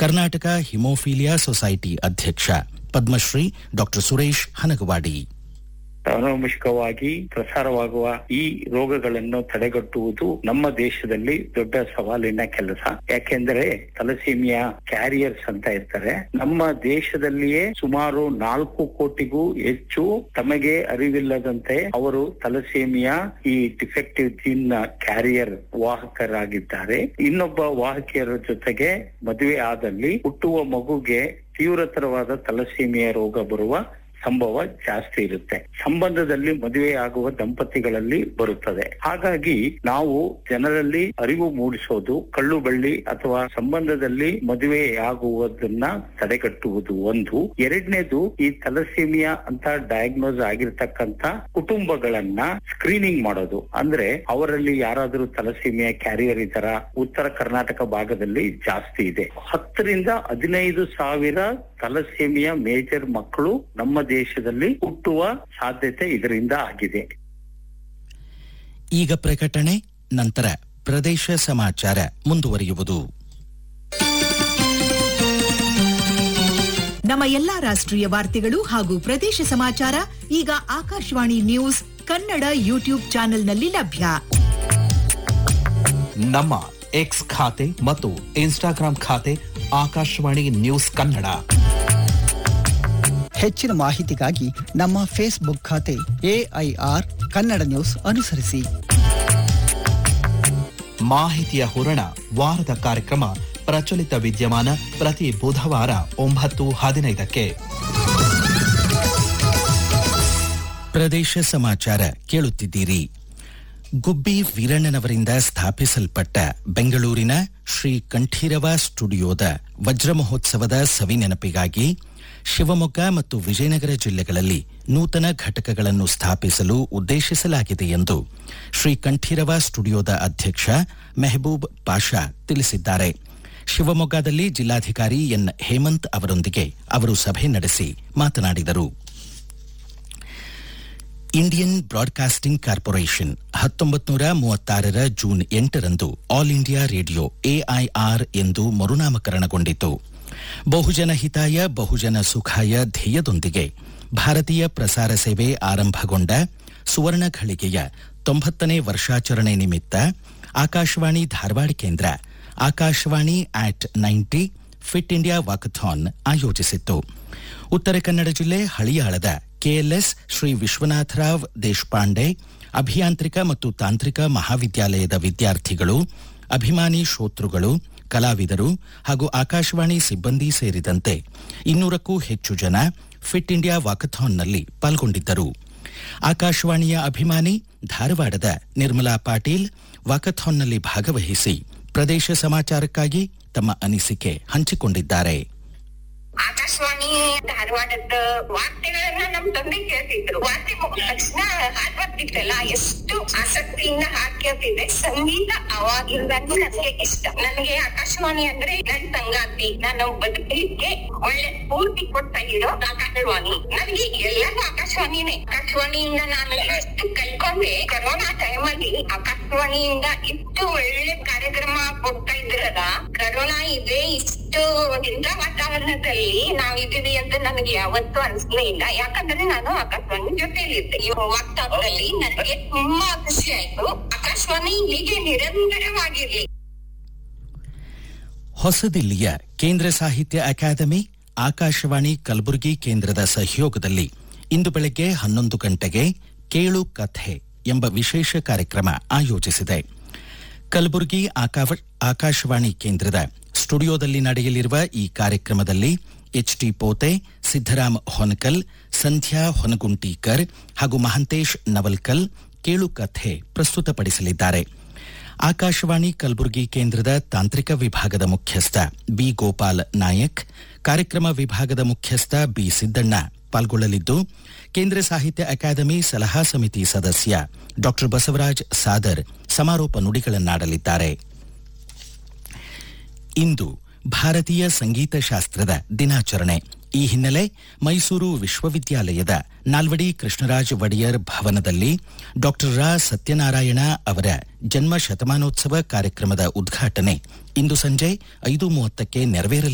Karnataka haemophilia society ಅಧ್ಯಕ್ಷ Padmashri doctor Suresh Hanagavadi ಅನುವಂಶಿಕವಾಗಿ ಪ್ರಸಾರವಾಗುವ ಈ ರೋಗಗಳನ್ನು ತಡೆಗಟ್ಟುವುದು ನಮ್ಮ ದೇಶದಲ್ಲಿ ದೊಡ್ಡ ಸವಾಲಿನ ಕೆಲಸ ಯಾಕೆಂದರೆ ತಲಸೀಮಿಯಾ ಕ್ಯಾರಿಯರ್ಸ್ ಅಂತ ಇರ್ತಾರೆ ನಮ್ಮ ದೇಶದಲ್ಲಿಯೇ ಸುಮಾರು ನಾಲ್ಕು ಕೋಟಿಗೂ ಹೆಚ್ಚು ತಮಗೆ ಅರಿವಿಲ್ಲದಂತೆ ಅವರು ತಲಸೀಮಿಯಾ ಈ ಡಿಫೆಕ್ಟಿವ್ ಜೀನ್ ನ ಕ್ಯಾರಿಯರ್ ವಾಹಕರಾಗಿದ್ದಾರೆ ಇನ್ನೊಬ್ಬ ವಾಹಕಿಯರ ಜೊತೆಗೆ ಮದುವೆ ಆದಲ್ಲಿ ಹುಟ್ಟುವ ಮಗುಗೆ ತೀವ್ರತರವಾದ ತಲಸೀಮಿಯಾ ರೋಗ ಬರುವ ಸಂಭವ ಜಾಸ್ತಿ ಇರುತ್ತೆ ಸಂಬಂಧದಲ್ಲಿ ಮದುವೆ ಆಗುವ ದಂಪತಿಗಳಲ್ಲಿ ಬರುತ್ತದೆ ಹಾಗಾಗಿ ನಾವು ಜನರಲ್ಲಿ ಅರಿವು ಮೂಡಿಸೋದು ಕಳ್ಳು ಬಳ್ಳಿ ಅಥವಾ ಸಂಬಂಧದಲ್ಲಿ ಮದುವೆ ಆಗುವುದನ್ನ ತಡೆಗಟ್ಟುವುದು ಒಂದು ಎರಡನೇದು ಈ ತಲಸೀಮಿಯಾ ಅಂತ ಡಯಾಗ್ನೋಸ್ ಆಗಿರ್ತಕ್ಕಂತ ಕುಟುಂಬಗಳನ್ನ ಸ್ಕ್ರೀನಿಂಗ್ ಮಾಡೋದು ಅಂದ್ರೆ ಅವರಲ್ಲಿ ಯಾರಾದರೂ ತಲಸೀಮಿಯಾ ಕ್ಯಾರಿಯರ್ ಇದ್ದಾರ ಉತ್ತರ ಕರ್ನಾಟಕ ಭಾಗದಲ್ಲಿ ಜಾಸ್ತಿ ಇದೆ ಹತ್ತರಿಂದ ಹದಿನೈದು ಸಾವಿರ ತಲಸೀಮಿಯಾ ಮೇಜರ್ ಮಕ್ಕಳು ನಮ್ಮ ದೇಶದಲ್ಲಿ ಹುಟ್ಟುವ ಸಾಧ್ಯತೆ ಇದರಿಂದ ಆಗಿದೆ ಈಗ ಪ್ರಕಟಣೆ ನಂತರ ಪ್ರದೇಶ ಸಮಾಚಾರ ಮುಂದುವರಿಯುವುದು ನಮ್ಮ ಎಲ್ಲಾ ರಾಷ್ಟ್ರೀಯ ವಾರ್ತೆಗಳು ಹಾಗೂ ಪ್ರದೇಶ ಸಮಾಚಾರ ಈಗ ಆಕಾಶವಾಣಿ ನ್ಯೂಸ್ ಕನ್ನಡ ಯೂಟ್ಯೂಬ್ ಚಾನೆಲ್ನಲ್ಲಿ ಲಭ್ಯ ನಮ್ಮ ಎಕ್ಸ್ ಖಾತೆ ಮತ್ತು ಇನ್ಸ್ಟಾಗ್ರಾಂ ಖಾತೆ ಆಕಾಶವಾಣಿ ನ್ಯೂಸ್ ಕನ್ನಡ ಹೆಚ್ಚಿನ ಮಾಹಿತಿಗಾಗಿ ನಮ್ಮ ಫೇಸ್ಬುಕ್ ಖಾತೆ ಎಐಆರ್ ಕನ್ನಡ ನ್ಯೂಸ್ ಅನುಸರಿಸಿ ಮಾಹಿತಿಯ ಹೂರಣ ವಾರದ ಕಾರ್ಯಕ್ರಮ ಪ್ರಚಲಿತ ವಿದ್ಯಮಾನ ಪ್ರತಿ ಬುಧವಾರ ಒಂಬತ್ತು ಹದಿನೈದಕ್ಕೆ ಪ್ರದೇಶ ಸಮಾಚಾರ ಕೇಳುತ್ತಿದ್ದೀರಿ ಗುಬ್ಬಿ ವೀರಣ್ಣನವರಿಂದ ಸ್ಥಾಪಿಸಲ್ಪಟ್ಟ ಬೆಂಗಳೂರಿನ ಶ್ರೀ ಕಂಠೀರವ ಸ್ಟುಡಿಯೋದ ವಜ್ರ ಮಹೋತ್ಸವದ ಸವಿನೆನಪಿಗಾಗಿ ಶಿವಮೊಗ್ಗ ಮತ್ತು ವಿಜಯನಗರ ಜಿಲ್ಲೆಗಳಲ್ಲಿ ನೂತನ ಘಟಕಗಳನ್ನು ಸ್ಥಾಪಿಸಲು ಉದ್ದೇಶಿಸಲಾಗಿದೆ ಎಂದು ಶ್ರೀ ಕಂಠೀರವ ಸ್ಟುಡಿಯೋದ ಅಧ್ಯಕ್ಷ ಮೆಹಬೂಬ್ ಪಾಷಾ ತಿಳಿಸಿದ್ದಾರೆ ಶಿವಮೊಗ್ಗದಲ್ಲಿ ಜಿಲ್ಲಾಧಿಕಾರಿ ಎನ್ ಹೇಮಂತ್ ಅವರೊಂದಿಗೆ ಅವರು ಸಭೆ ನಡೆಸಿ ಮಾತನಾಡಿದರು ಇಂಡಿಯನ್ ಬ್ರಾಡ್ಕಾಸ್ಟಿಂಗ್ ಕಾರ್ಪೊರೇಷನ್ ಹತ್ತೊಂಬತ್ತು ನೂರ ಮೂವತ್ತಾರರ ಜೂನ್ ಎಂಟರಂದು ಆಲ್ ಇಂಡಿಯಾ ರೇಡಿಯೋ ಎಐಆರ್ ಎಂದು ಮರುನಾಮಕರಣಗೊಂಡಿತು ಬಹುಜನ ಹಿತಾಯ ಬಹುಜನ ಸುಖಾಯ ಧ್ಯೇಯದೊಂದಿಗೆ ಭಾರತೀಯ ಪ್ರಸಾರ ಸೇವೆ ಆರಂಭಗೊಂಡ ಸುವರ್ಣ ಘಳಿಗೆಯ ತೊಂಬತ್ತನೇ ವರ್ಷಾಚರಣೆ ನಿಮಿತ್ತ ಆಕಾಶವಾಣಿ ಧಾರವಾಡ ಕೇಂದ್ರ Akashvani at ninety fit India walkathon ಆಯೋಜಿಸಿತ್ತು ಉತ್ತರ ಕನ್ನಡ ಜಿಲ್ಲೆ ಹಳಿಯಾಳದ ಕೆಎಲ್ಎಸ್ ಶ್ರೀ ವಿಶ್ವನಾಥರಾವ್ ದೇಶಪಾಂಡೆ ಅಭಿಯಾಂತ್ರಿಕ ಮತ್ತು ತಾಂತ್ರಿಕ ಮಹಾವಿದ್ಯಾಲಯದ ವಿದ್ಯಾರ್ಥಿಗಳು ಅಭಿಮಾನಿ ಶ್ರೋತೃಗಳು ಕಲಾವಿದರು ಹಾಗೂ ಆಕಾಶವಾಣಿ ಸಿಬ್ಬಂದಿ ಸೇರಿದಂತೆ ಇನ್ನೂರಕ್ಕೂ ಹೆಚ್ಚು ಜನ ಫಿಟ್ ಇಂಡಿಯಾ ವಾಕಥಾನ್ನಲ್ಲಿ ಪಾಲ್ಗೊಂಡಿದ್ದರು ಆಕಾಶವಾಣಿಯ ಅಭಿಮಾನಿ ಧಾರವಾಡದ ನಿರ್ಮಲಾ ಪಾಟೀಲ್ ವಾಕಥಾನ್ನಲ್ಲಿ ಭಾಗವಹಿಸಿ ಪ್ರದೇಶ ಸಮಾಚಾರಕ್ಕಾಗಿ ತಮ್ಮ ಅನಿಸಿಕೆ ಹಂಚಿಕೊಂಡಿದ್ದಾರೆ ಆಕಾಶವಾಣಿ ಧಾರವಾಡದ ವಾರ್ತೆಗಳನ್ನ ನಮ್ ತಂದೆ ಕೇಳ್ತಿದ್ರು ವಾರ್ತೆ ಮುಗಿದ ತಕ್ಷಣ ಹಾಡ್ ಬರ್ತಿತ್ತಲ್ಲ ಎಷ್ಟು ಆಸಕ್ತಿಯಿಂದ ಹಾಡ್ ಕೇಳ್ತಿದ್ದೆ ಸಂಗೀತ ಅವಾಗಿಂದಾನು ನನಗೆ ಇಷ್ಟ ನನಗೆ ಆಕಾಶವಾಣಿ ಅಂದ್ರೆ ನನ್ ಸಂಗಾತಿ ನಾನು ಬದುಕಲಿಕ್ಕೆ ಒಳ್ಳೆ ಸ್ಫೂರ್ತಿ ಕೊಡ್ತಾ ಇರೋ ಆಕಾಶವಾಣಿ ನನಗೆ ಎಲ್ಲರೂ ಆಕಾಶವಾಣಿನೇ ಆಕಾಶವಾಣಿಯಿಂದ ನಾನು ಎಷ್ಟು ಕಲ್ಕೊಂಡೆ ಕರೋನಾ ಟೈಮಲ್ಲಿ ಆಕಾಶವಾಣಿಯಿಂದ ಇಷ್ಟು ಒಳ್ಳೆ ಕಾರ್ಯಕ್ರಮ ಕೊಡ್ತಾ ಇದ್ರಲ್ಲ ಕರೋನಾ ಇದೆ ಇಷ್ಟು ಇಂಥ ವಾತಾವರಣದಲ್ಲಿ ನಾವಿದ್ದೀವಿ ಅಂತ ನನಗೆ ಯಾವತ್ತೂ ಅನ್ಸಲೇ ಇಲ್ಲ ಯಾಕಂದ್ರೆ ನಾನು ಆಕಾಶವಾಣಿ ಜೊತೆಲಿದ್ದೆ ಈ ವಾತಾವರಣದಲ್ಲಿ ನನಗೆ ತುಂಬಾ ಖುಷಿ ಆಯ್ತು ಆಕಾಶವಾಣಿ ಹೀಗೆ ನಿರಂತರವಾಗಿರ್ಲಿ ಹೊಸದಿಲ್ಲಿಯ ಕೇಂದ್ರ ಸಾಹಿತ್ಯ ಅಕಾಡೆಮಿ ಆಕಾಶವಾಣಿ ಕಲಬುರಗಿ ಕೇಂದ್ರದ ಸಹಯೋಗದಲ್ಲಿ ಇಂದು ಬೆಳಗ್ಗೆ ಹನ್ನೊಂದು ಗಂಟೆಗೆ ಕೇಳು ಕಥೆ ಎಂಬ ವಿಶೇಷ ಕಾರ್ಯಕ್ರಮ ಆಯೋಜಿಸಿದೆ ಕಲಬುರಗಿ ಆಕಾವ- ಆಕಾಶವಾಣಿ ಕೇಂದ್ರದ ಸ್ಟುಡಿಯೋದಲ್ಲಿ ನಡೆಯಲಿರುವ ಈ ಕಾರ್ಯಕ್ರಮದಲ್ಲಿ ಎಚ್ಟಿ ಪೋತೆ ಸಿದ್ದರಾಮ್ ಹೊನಕಲ್ ಸಂಧ್ಯಾ ಹೊನಗುಂಟೀಕರ್ ಹಾಗೂ ಮಹಂತೇಶ್ ನವಲ್ಕಲ್ ಕೇಳು ಕಥೆ ಪ್ರಸ್ತುತಪಡಿಸಲಿದ್ದಾರೆ ಆಕಾಶವಾಣಿ ಕಲಬುರಗಿ ಕೇಂದ್ರದ ತಾಂತ್ರಿಕ ವಿಭಾಗದ ಮುಖ್ಯಸ್ಥ ಬಿ ಗೋಪಾಲ್ ನಾಯಕ್ ಕಾರ್ಯಕ್ರಮ ವಿಭಾಗದ ಮುಖ್ಯಸ್ಥ ಬಿ ಸಿದ್ದಣ್ಣ ಪಾಲ್ಗೊಳ್ಳಲಿದ್ದು ಕೇಂದ್ರ ಸಾಹಿತ್ಯ ಅಕಾಡೆಮಿ ಸಲಹಾ ಸಮಿತಿ ಸದಸ್ಯ ಡಾ ಬಸವರಾಜ್ ಸಾದರ್ ಸಮಾರೋಪ ನುಡಿಗಳನ್ನಾಡಲಿದ್ದಾರೆ ಇಂದು ಭಾರತೀಯ ಸಂಗೀತ ಶಾಸ್ತ್ರದ ದಿನಾಚರಣೆ ಈ ಹಿನ್ನೆಲೆ ಮೈಸೂರು ವಿಶ್ವವಿದ್ಯಾಲಯದ ನಾಲ್ವಡಿ ಕೃಷ್ಣರಾಜ ಒಡೆಯರ್ ಭವನದಲ್ಲಿ ಡಾಕ್ಟರ್ ರಾ ಸತ್ಯನಾರಾಯಣ ಅವರ ಜನ್ಮ ಶತಮಾನೋತ್ಸವ ಕಾರ್ಯಕ್ರಮದ ಉದ್ಘಾಟನೆ ಇಂದು ಸಂಜೆ ಐದು ಮೂವತ್ತಕ್ಕೆ ನೆರವೇರಲಿದೆ